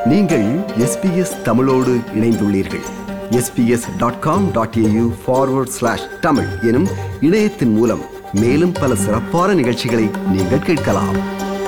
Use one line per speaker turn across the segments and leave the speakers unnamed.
நீங்கள் எஸ்பிஎஸ் தமிழோடு இணைந்துள்ளீர்கள் SBS dot com dot AU forward slash Tamil எனும் இணையத்தின் மூலம் மேலும் பல சிறப்பான நிகழ்ச்சிகளை நீங்கள் கேட்கலாம்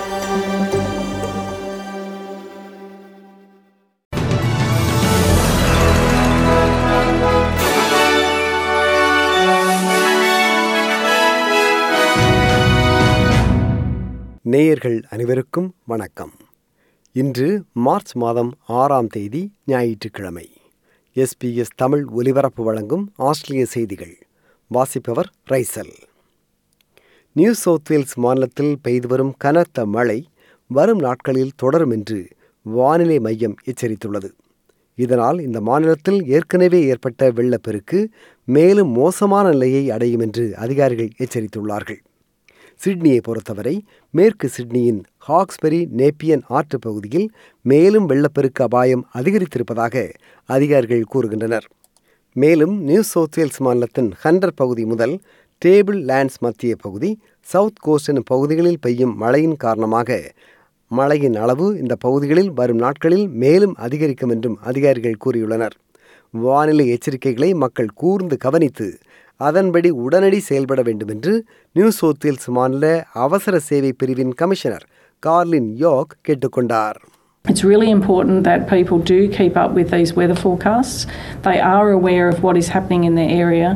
நேயர்கள் அனைவருக்கும் வணக்கம் இன்று மார்ச் மாதம் ஆறாம் தேதி ஞாயிற்றுக்கிழமை எஸ்பிஎஸ் தமிழ் ஒலிபரப்பு வழங்கும் ஆஸ்திரேலிய செய்திகள் வாசிப்பவர் ரைசல் நியூ சவுத் வேல்ஸ் மாநிலத்தில் பெய்து வரும் கனத்த மழை வரும் நாட்களில் தொடரும் என்று வானிலை மையம் எச்சரித்துள்ளது இதனால் இந்த மாநிலத்தில் ஏற்கனவே ஏற்பட்ட வெள்ளப்பெருக்கு மேலும் மோசமான நிலையை அடையும் என்று அதிகாரிகள் எச்சரித்துள்ளார்கள் சிட்னியை பொறுத்தவரை மேற்கு சிட்னியின் ஹாக்ஸ்பெரி நேப்பியன் ஆற்று பகுதியில் மேலும் வெள்ளப்பெருக்கு அபாயம் அதிகரித்திருப்பதாக அதிகாரிகள் கூறுகின்றனர் மேலும் நியூ சவுத் வேல்ஸ் மாநிலத்தின் ஹண்டர் பகுதி முதல் டேபிள் லேண்ட்ஸ் மத்திய பகுதி சவுத் கோஸ்ட் எனும் பகுதிகளில் பெய்யும் மழையின் காரணமாக மழையின் அளவு இந்த பகுதிகளில் வரும் நாட்களில் மேலும் அதிகரிக்கும் என்றும் அதிகாரிகள் கூறியுள்ளனர் வானிலை எச்சரிக்கைகளை மக்கள் கூர்ந்து கவனித்து அதன்படி உடனடி செயல்பட வேண்டும் என்று நியூ சவுத் வேல்ஸ் மாநில அவசர சேவை பிரிவின் கமிஷனர் கார்லின் யோக் கேட்டுக்கொண்டார்
It's really important that people do keep up with these weather forecasts. They are aware of what is happening in their area.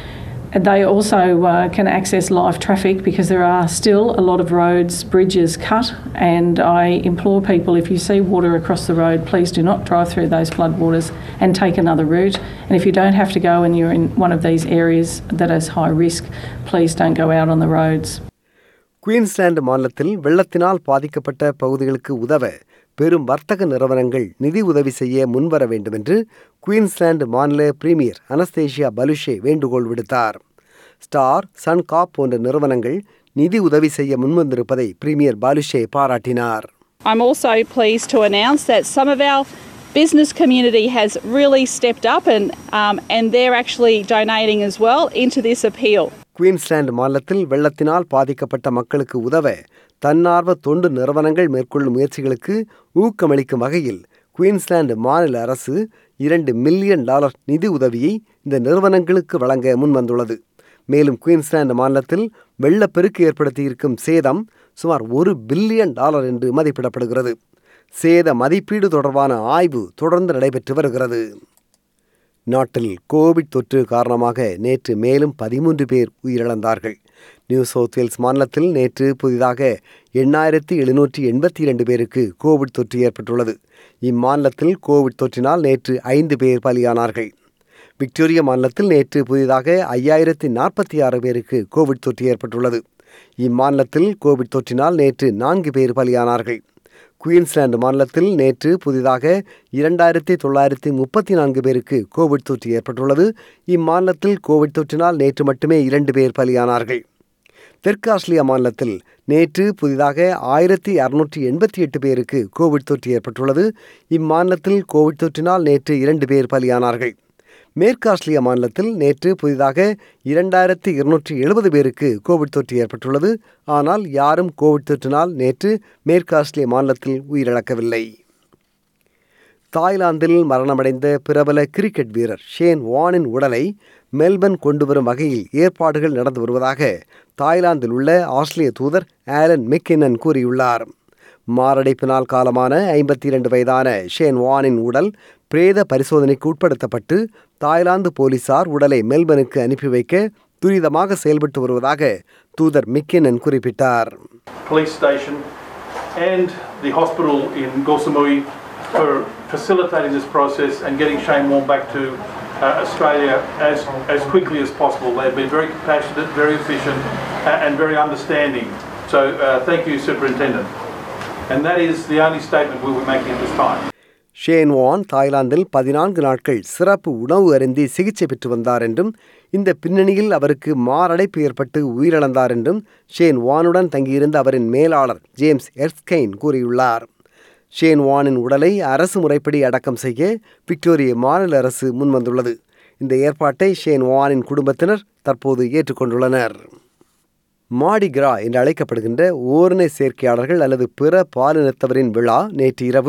And They also uh, can access live traffic because there are still a lot of roads, bridges cut. And I implore people if you see water across the road, please do not drive through those floodwaters and take another route. And if you don't have to go and you're in one of these areas that is high risk, please don't go out on the roads.
Queensland மாநிலத்தில் வெள்ளத்தினால் பாதிக்கப்பட்ட பகுதிகளுக்கு உதவ பெரும் வர்த்தக நிறுவனங்கள் நிதி உதவி செய்ய முன்வர வேண்டும் என்று குயின்ஸ்லாந்து மாநில பிரீமியர் அனஸ்தேஷியா பலுஷே வேண்டுகோள் விடுத்தார் ஸ்டார் சன்காப் போன்ற நிறுவனங்கள் நிதி உதவி செய்ய முன்வந்திருப்பதை பிரீமியர் பாலுஷே பாராட்டினார்
I'm also pleased to announce that some of our business community has really stepped up and, um, and they're actually donating as well into this appeal.
Queensland மாநிலத்தில் வெள்ளத்தினால் பாதிக்கப்பட்ட மக்களுக்கு உதவ தன்னார்வ தொண்டு நிறுவனங்கள் மேற்கொள்ளும் முயற்சிகளுக்கு ஊக்கமளிக்கும் வகையில் குயின்ஸ்லாந்து மாநில அரசு இரண்டு மில்லியன் டாலர் நிதி உதவியை இந்த நிறுவனங்களுக்கு வழங்க முன்வந்துள்ளது மேலும் குயின்ஸ்லாந்து மாநிலத்தில் வெள்ளப்பெருக்கு ஏற்படுத்தியிருக்கும் சேதம் சுமார் ஒரு பில்லியன் டாலர் என்று மதிப்பிடப்படுகிறது சேத மதிப்பீடு தொடர்பான ஆய்வு தொடர்ந்து நடைபெற்று வருகிறது நாட்டில் கோவிட் தொற்று காரணமாக நேற்று மேலும் பதிமூன்று பேர் உயிரிழந்தார்கள் நியூ சவுத் வேல்ஸ் மாநிலத்தில் நேற்று புதிதாக எண்ணாயிரத்தி எழுநூற்றி எண்பத்தி இரண்டு பேருக்கு கோவிட் தொற்று ஏற்பட்டுள்ளது இம்மாநிலத்தில் கோவிட் தொற்றினால் நேற்று ஐந்து பேர் பலியானார்கள் விக்டோரியா மாநிலத்தில் நேற்று புதிதாக ஐயாயிரத்தி நாற்பத்தி ஆறு பேருக்கு கோவிட் தொற்று ஏற்பட்டுள்ளது இம்மாநிலத்தில் கோவிட் தொற்றினால் நேற்று நான்கு பேர் பலியானார்கள் குயின்ஸ்லாந்து மாநிலத்தில் நேற்று புதிதாக இரண்டாயிரத்தி தொள்ளாயிரத்தி முப்பத்தி நான்கு பேருக்கு கோவிட் தொற்று ஏற்பட்டுள்ளது இம்மாநிலத்தில் கோவிட் தொற்றினால் நேற்று மட்டுமே இரண்டு பேர் பலியானார்கள் தெற்கு ஆஸ்திரேலியா மாநிலத்தில் நேற்று புதிதாக ஆயிரத்தி அறுநூற்றி எண்பத்தி எட்டு பேருக்கு கோவிட் தொற்று ஏற்பட்டுள்ளது இம்மாநிலத்தில் கோவிட் தொற்றினால் நேற்று இரண்டு பேர் பலியானார்கள் மேற்கு ஆஸ்திரேலியா மாநிலத்தில் நேற்று புதிதாக இரண்டாயிரத்தி இருநூற்றி எழுபது பேருக்கு கோவிட் தொற்று ஏற்பட்டுள்ளது ஆனால் யாரும் கோவிட் தொற்றினால் நேற்று மேற்கு ஆஸ்திரேலிய மாநிலத்தில் உயிரிழக்கவில்லை தாய்லாந்தில் மரணமடைந்த பிரபல கிரிக்கெட் வீரர் ஷேன் வானின் உடலை மெல்பர்ன் கொண்டு வரும் வகையில் ஏற்பாடுகள் நடந்து வருவதாக தாய்லாந்தில் உள்ள ஆஸ்திரேலிய தூதர் ஆலன் மெக்கினன் கூறியுள்ளார் மாரடைப்பினால் காலமான ஐம்பத்தி இரண்டு வயதான ஷேன் வானின் உடல் பிரேத பரிசோதனைக்கு உட்படுத்தப்பட்டு தாய்லாந்து போலீசார் உடலை மெல்பனுக்கு அனுப்பி வைக்க துரிதமாக செயல்பட்டு வருவதாக தூதர் மிக்கினன் குறிப்பிட்டார்
police station and the hospital in Gorsamui for facilitating this process and getting Shane Warne back to uh, Australia as, as quickly as possible. They've been very compassionate, very efficient uh, and very understanding. So uh, thank you, Superintendent. And that is the only statement we'll be making at this time.
Shane Warne தாய்லாந்தில் பதினான்கு நாட்கள் சிறப்பு உணவு அருந்தி சிகிச்சை பெற்று வந்தார் என்றும் இந்த பின்னணியில் அவருக்கு மாரடைப்பு ஏற்பட்டு உயிரிழந்தார் என்றும் ஷேன் வானுடன் தங்கியிருந்த அவரின் மேலாளர் ஜேம்ஸ் எர்ஸ்கைன் கூறியுள்ளார் ஷேன் வானின் உடலை அரசு முறைப்படி அடக்கம் செய்ய விக்டோரிய மாநில அரசு முன்வந்துள்ளது இந்த ஏற்பாட்டை ஷேன் வானின் குடும்பத்தினர் தற்போது ஏற்றுக்கொண்டுள்ளனர் மாடிகிரா என்று அழைக்கப்படுகின்ற ஓரின சேர்க்கையாளர்கள் அல்லது பிற பாலினத்தவரின் விழா நேற்று இரவு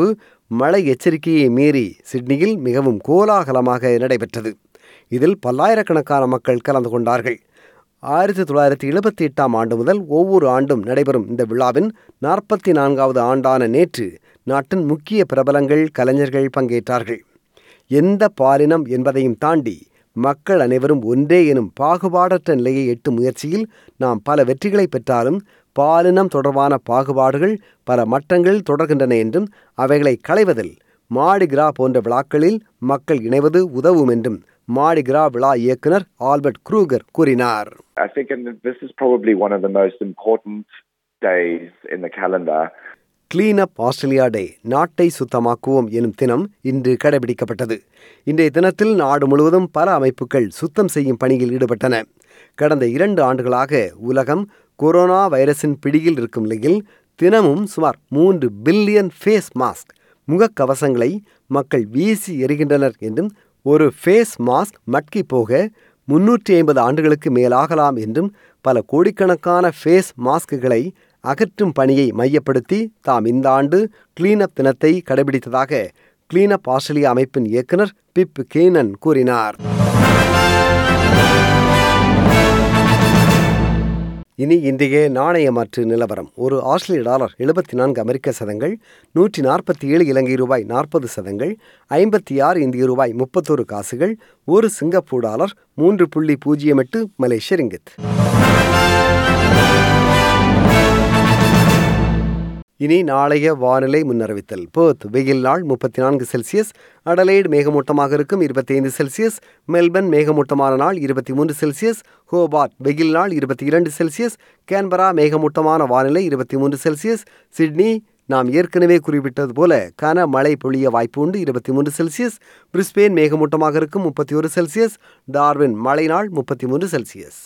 மழை எச்சரிக்கையை மீறி சிட்னியில் மிகவும் கோலாகலமாக நடைபெற்றது இதில் பல்லாயிரக்கணக்கான மக்கள் கலந்து கொண்டார்கள் ஆயிரத்தி தொள்ளாயிரத்தி எழுபத்தி எட்டாம் ஆண்டு முதல் ஒவ்வொரு ஆண்டும் நடைபெறும் இந்த விழாவின் நாற்பத்தி நான்காவது ஆண்டான நேற்று நாட்டின் முக்கிய பிரபலங்கள் கலைஞர்கள் பங்கேற்றார்கள் எந்த பாலினம் என்பதையும் தாண்டி மக்கள் அனைவரும் ஒன்றே எனும் பாகுபாடற்ற நிலையை எட்டும் முயற்சியில் நாம் பல வெற்றிகளை பெற்றாலும் பாலினம் தொடர்பான பாகுபாடுகள் பல மட்டங்கள் தொடர்கின்றன என்றும் அவைகளை களைவதில் மாடிகிரா போன்ற விழாக்களில் மக்கள் இணைவது உதவும் என்றும் மாடிகிரா விழா இயக்குனர் ஆல்பர்ட் க்ரூகர் கூறினார்
I think and this is probably one of the most important days in the calendar.
Clean up Australia day நாட்டை சுத்தமாக்குவோம் எனும் தினம் இன்று கடைபிடிக்கப்பட்டது இன்றைய தினத்தில் நாடு முழுவதும் பல அமைப்புகள் சுத்தம் செய்யும் பணியில் ஈடுபட்டன கடந்த இரண்டு ஆண்டுகளாக உலகம் கொரோனா வைரஸின் பிடியில் இருக்கும் நிலையில் தினமும் சுமார் மூன்று பில்லியன் ஃபேஸ் மாஸ்க் முகக்கவசங்களை மக்கள் வீசி எறிகின்றனர் என்றும் ஒரு ஃபேஸ் மாஸ்க் மட்கி போக முன்னூற்றி ஐம்பது ஆண்டுகளுக்கு மேலாகலாம் என்றும் பல கோடிக்கணக்கான ஃபேஸ் மாஸ்க்குகளை அகற்றும் பணியை மையப்படுத்தி தாம் இந்த ஆண்டு கிளீனப் தினத்தை கடைபிடித்ததாக கிளீனப் ஆஸ்திரேலியா அமைப்பின் இயக்குனர் பிப் கேனன் கூறினார் இனி இன்றைய நாணய மாற்று நிலவரம் ஒரு ஆஸ்திரேலிய டாலர் எழுபத்தி நான்கு அமெரிக்க சதங்கள் நூற்றி நாற்பத்தி ஏழு இலங்கை ரூபாய் நாற்பது சதங்கள் ஐம்பத்தி ஆறு இந்திய ரூபாய் முப்பத்தொரு காசுகள் ஒரு சிங்கப்பூர் டாலர் மூன்று புள்ளி பூஜ்ஜியம் எட்டு மலேசிய ரிங்கித் இனி நாளைய வானிலை முன்னறிவித்தல் பேர்த் வெயில் நாள் முப்பத்தி நான்கு செல்சியஸ் அடலைடு மேகமூட்டமாக இருக்கும் இருபத்தி ஐந்து செல்சியஸ் மெல்பர்ன் மேகமூட்டமான நாள் இருபத்தி மூன்று செல்சியஸ் ஹோபார்ட் வெயில் நாள் இருபத்தி இரண்டு செல்சியஸ் கேன்பரா மேகமூட்டமான வானிலை இருபத்தி மூன்று செல்சியஸ் சிட்னி நாம் ஏற்கனவே குறிப்பிட்டது போல கன மழை பொழிய வாய்ப்பு உண்டு இருபத்தி மூன்று செல்சியஸ் பிரிஸ்பெயின் மேகமூட்டமாக இருக்கும் முப்பத்தி ஒரு செல்சியஸ் டார்வின் மழை நாள் முப்பத்தி மூன்று செல்சியஸ்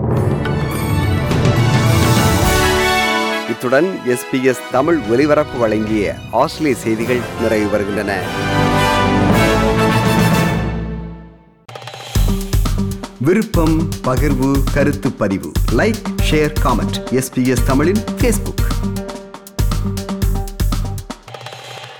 இத்துடன் எஸ்பிஎஸ் தமிழ் ஒலிபரப்பு வழங்கிய ஆஸ்திரேலிய செய்திகள் நிறைவு வருகின்றன
விருப்பம் பகிர்வு கருத்து பதிவு லைக் ஷேர் காமெண்ட் எஸ்பிஎஸ் தமிழின் ஃபேஸ்புக்